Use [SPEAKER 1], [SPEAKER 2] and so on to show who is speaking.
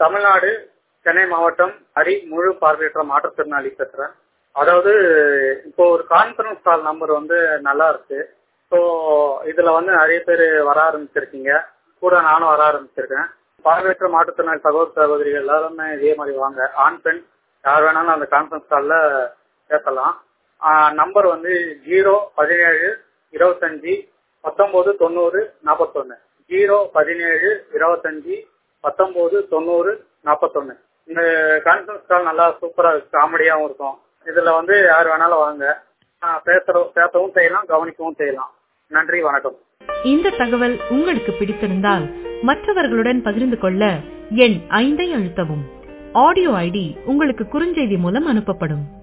[SPEAKER 1] தமிழ்நாடு சென்னை மாவட்டம் ஹரி முழு பார்வையற்ற மாற்றுத்திறனாளி பேசுறேன் அதாவது இப்போ ஒரு கான்ஃபரன்ஸ் கால் நம்பர் வந்து நல்லா இருக்கு ஸோ இதுல வந்து நிறைய பேர் வர ஆரம்பிச்சிருக்கீங்க கூட நானும் வர ஆரம்பிச்சிருக்கேன் பார்வையற்ற மாற்றுத்திறனாளி சகோதர சகோதரிகள் எல்லாருமே இதே மாதிரி வாங்க ஆண் பெண் யார் வேணாலும் அந்த கான்ஃபரன்ஸ் காலில் பேசலாம் நம்பர் வந்து ஜீரோ பதினேழு இருபத்தஞ்சி பத்தொன்பது தொண்ணூறு நாற்பத்தொன்னு ஜீரோ பதினேழு இருபத்தஞ்சி பத்தொன்பது தொண்ணூறு நாற்பத்தொன்னு இந்த கான்ஃபரன்ஸ் கால் நல்லா சூப்பரா காமெடியாவும் இருக்கும் இதுல வந்து யார் வேணாலும் வாங்க பேசுற பேசவும் செய்யலாம் கவனிக்கவும் செய்யலாம் நன்றி வணக்கம்
[SPEAKER 2] இந்த தகவல் உங்களுக்கு பிடித்திருந்தால் மற்றவர்களுடன் பகிர்ந்து கொள்ள எண் ஐந்தை அழுத்தவும் ஆடியோ ஐடி உங்களுக்கு குறுஞ்செய்தி மூலம் அனுப்பப்படும்